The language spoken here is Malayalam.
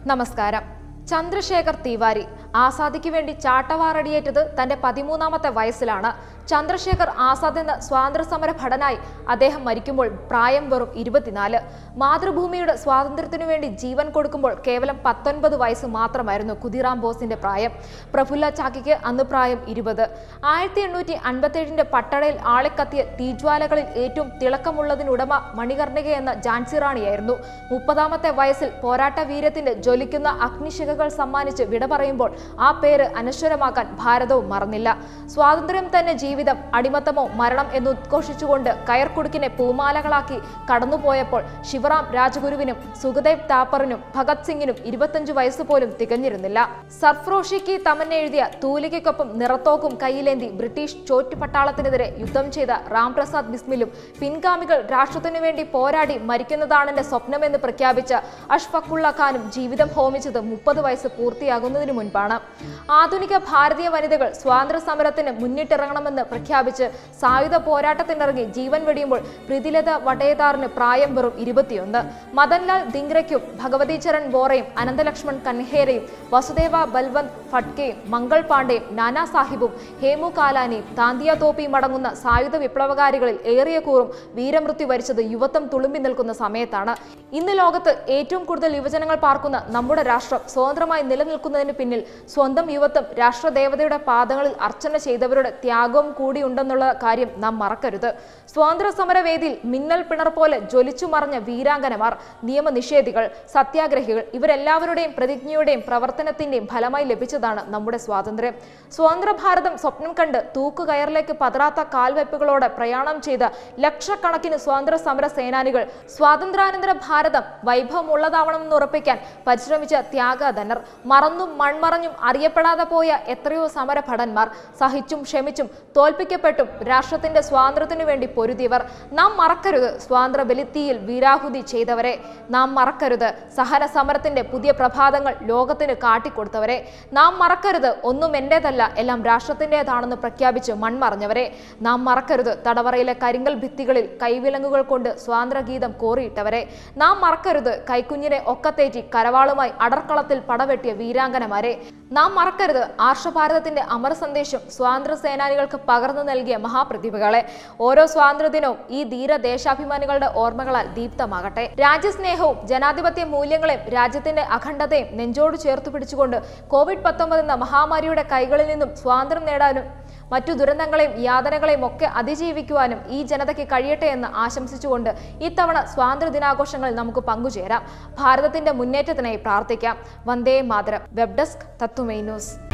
നമസ്കാരം ചന്ദ്രശേഖർ തിവാരി ആസാദിക്ക് വേണ്ടി ചാട്ടവാറടിയേറ്റത് തന്റെ പതിമൂന്നാമത്തെ വയസ്സിലാണ് ചന്ദ്രശേഖർ ആസാദ് എന്ന സ്വാതന്ത്ര്യ സമര ഭടനായി അദ്ദേഹം മരിക്കുമ്പോൾ പ്രായം വെറും ഇരുപത്തിനാല് മാതൃഭൂമിയുടെ സ്വാതന്ത്ര്യത്തിനു വേണ്ടി ജീവൻ കൊടുക്കുമ്പോൾ കേവലം പത്തൊൻപത് വയസ്സ് മാത്രമായിരുന്നു കുതിറാം ബോസിന്റെ പ്രായം പ്രഫുല്ല ചാക്കിക്ക് അന്ന് പ്രായം ഇരുപത് ആയിരത്തി എണ്ണൂറ്റി അൻപത്തേഴിന്റെ പട്ടടയിൽ ആളിക്കത്തിയ തീജ്വാലകളിൽ ഏറ്റവും തിളക്കമുള്ളതിനുടമ മണികർണിക എന്ന ജാൻസി റാണിയായിരുന്നു മുപ്പതാമത്തെ വയസ്സിൽ പോരാട്ട വീര്യത്തിന്റെ ജ്വലിക്കുന്ന അഗ്നിശിഖകൾ സമ്മാനിച്ച് വിട പറയുമ്പോൾ ആ പേര് അനശ്വരമാക്കാൻ ഭാരതവും മറന്നില്ല സ്വാതന്ത്ര്യം തന്നെ ജീവിതം അടിമത്തമോ മരണം എന്ന് ഉദ്ഘോഷിച്ചുകൊണ്ട് കയർക്കുടുക്കിനെ പൂമാലകളാക്കി കടന്നുപോയപ്പോൾ ശിവറാം രാജഗുരുവിനും സുഖദേവ് താപ്പറിനും ഭഗത് സിംഗിനും ഇരുപത്തഞ്ചു വയസ്സ് പോലും തികഞ്ഞിരുന്നില്ല സർഫ്രോഷിക്ക് തമന്നെ എഴുതിയ തൂലികയ്ക്കൊപ്പം നിറത്തോക്കും കയ്യിലേന്തി ബ്രിട്ടീഷ് ചോറ്റുപട്ടാളത്തിനെതിരെ യുദ്ധം ചെയ്ത റാംപ്രസാദ് ബിസ്മിലും പിൻഗാമികൾ രാഷ്ട്രത്തിനു വേണ്ടി പോരാടി മരിക്കുന്നതാണെന്റെ സ്വപ്നമെന്ന് പ്രഖ്യാപിച്ച അഷ്ഫഖുള്ള ഖാനും ജീവിതം ഹോമിച്ചത് മുപ്പത് വയസ്സ് പൂർത്തിയാകുന്നതിനു മുൻപാണ് ആധുനിക ഭാരതീയ വനിതകൾ സ്വാതന്ത്ര്യ സമരത്തിന് മുന്നിട്ടിറങ്ങണമെന്ന് പ്രഖ്യാപിച്ച് സായുധ പോരാട്ടത്തിനിറങ്ങി ജീവൻ വെടിയുമ്പോൾ പ്രീതിലത വടേദാറിന് പ്രായം വെറും ഇരുപത്തിയൊന്ന് മദൻലാൽ ദിങ്റയ്ക്കും ഭഗവതി ചരൺ ബോറയും അനന്തലക്ഷ്മൺ കൻഹേരയും വസുദേവ ബൽവന്ത് ഫട്കെയും മംഗൾ പാണ്ഡെയും നാനാ സാഹിബും ഹേമു കാലാനിയും താന്തിയ തോപ്പിയും അടങ്ങുന്ന സായുധ വിപ്ലവകാരികളിൽ ഏറിയ കൂറും വീരമൃത്യു വരിച്ചത് യുവത്വം തുളുമ്പി നിൽക്കുന്ന സമയത്താണ് ഇന്ന് ലോകത്ത് ഏറ്റവും കൂടുതൽ യുവജനങ്ങൾ പാർക്കുന്ന നമ്മുടെ രാഷ്ട്രം സ്വതന്ത്രമായി നിലനിൽക്കുന്നതിന് പിന്നിൽ സ്വന്തം യുവത്വം രാഷ്ട്രദേവതയുടെ പാദങ്ങളിൽ അർച്ചന ചെയ്തവരുടെ ത്യാഗവും കൂടിയുണ്ടെന്നുള്ള കാര്യം നാം മറക്കരുത് സ്വാതന്ത്ര്യ സമരവേദിയിൽ മിന്നൽ പിണർ പോലെ ജ്വലിച്ചു മറഞ്ഞ വീരാംഗനമാർ നിയമനിഷേധികൾ സത്യാഗ്രഹികൾ ഇവരെല്ലാവരുടെയും പ്രതിജ്ഞയുടെയും പ്രവർത്തനത്തിന്റെയും ഫലമായി ലഭിച്ചതാണ് നമ്മുടെ സ്വാതന്ത്ര്യം സ്വതന്ത്ര ഭാരതം സ്വപ്നം കണ്ട് തൂക്കുകയറിലേക്ക് പതറാത്ത കാൽവെപ്പുകളോടെ പ്രയാണം ചെയ്ത ലക്ഷക്കണക്കിന് സ്വാതന്ത്ര്യ സമര സേനാനികൾ സ്വാതന്ത്ര്യാനന്തര ഭാരതം വൈഭവമുള്ളതാവണമെന്ന് ഉറപ്പിക്കാൻ പരിശ്രമിച്ച ത്യാഗധനർ മറന്നും മൺമറഞ്ഞും അറിയപ്പെടാതെ പോയ എത്രയോ സമര ഭടന്മാർ സഹിച്ചും ക്ഷമിച്ചും തോൽപ്പിക്കപ്പെട്ടും രാഷ്ട്രത്തിന്റെ സ്വാതന്ത്ര്യത്തിനു വേണ്ടി പൊരുതിയവർ നാം മറക്കരുത് സ്വാതന്ത്ര്യ ബലിത്തീയിൽ വീരാഹുതി ചെയ്തവരെ നാം മറക്കരുത് സഹന സമരത്തിന്റെ പുതിയ പ്രഭാതങ്ങൾ ലോകത്തിന് കാട്ടിക്കൊടുത്തവരെ നാം മറക്കരുത് ഒന്നും എന്റേതല്ല എല്ലാം രാഷ്ട്രത്തിൻ്റെതാണെന്ന് പ്രഖ്യാപിച്ച് മൺമറഞ്ഞവരെ നാം മറക്കരുത് തടവറയിലെ കരിങ്കൽ ഭിത്തികളിൽ കൈവിലങ്ങുകൾ കൊണ്ട് സ്വാതന്ത്ര്യഗീതം കോറിയിട്ടവരെ നാം മറക്കരുത് കൈക്കുഞ്ഞിനെ ഒക്കത്തേറ്റി കരവാളുമായി അടർക്കളത്തിൽ പടവെട്ടിയ വീരാംഗനമാരെ നാം മറക്കരുത് ആർഷഭാരതത്തിന്റെ അമര സന്ദേശം സ്വാതന്ത്ര്യ സേനാനികൾക്ക് പകർന്നു നൽകിയ മഹാപ്രതിഭകളെ ഓരോ സ്വാതന്ത്ര്യദിനവും ഈ ധീര ദേശാഭിമാനികളുടെ ഓർമ്മകളാൽ ദീപ്തമാകട്ടെ രാജ്യസ്നേഹവും ജനാധിപത്യ മൂല്യങ്ങളെയും രാജ്യത്തിന്റെ അഖണ്ഡതയും നെഞ്ചോട് ചേർത്ത് പിടിച്ചുകൊണ്ട് കോവിഡ് പത്തൊമ്പത് എന്ന മഹാമാരിയുടെ കൈകളിൽ നിന്നും സ്വാതന്ത്ര്യം നേടാനും മറ്റു ദുരന്തങ്ങളെയും യാതനകളെയും ഒക്കെ അതിജീവിക്കുവാനും ഈ ജനതയ്ക്ക് കഴിയട്ടെ എന്ന് ആശംസിച്ചുകൊണ്ട് ഇത്തവണ സ്വാതന്ത്ര്യ ദിനാഘോഷങ്ങളിൽ നമുക്ക് പങ്കുചേരാം ഭാരതത്തിന്റെ മുന്നേറ്റത്തിനായി പ്രാർത്ഥിക്കാം വന്ദേ മാതരം വെബ് ഡെസ്ക് തത്തുമൈ ന്യൂസ്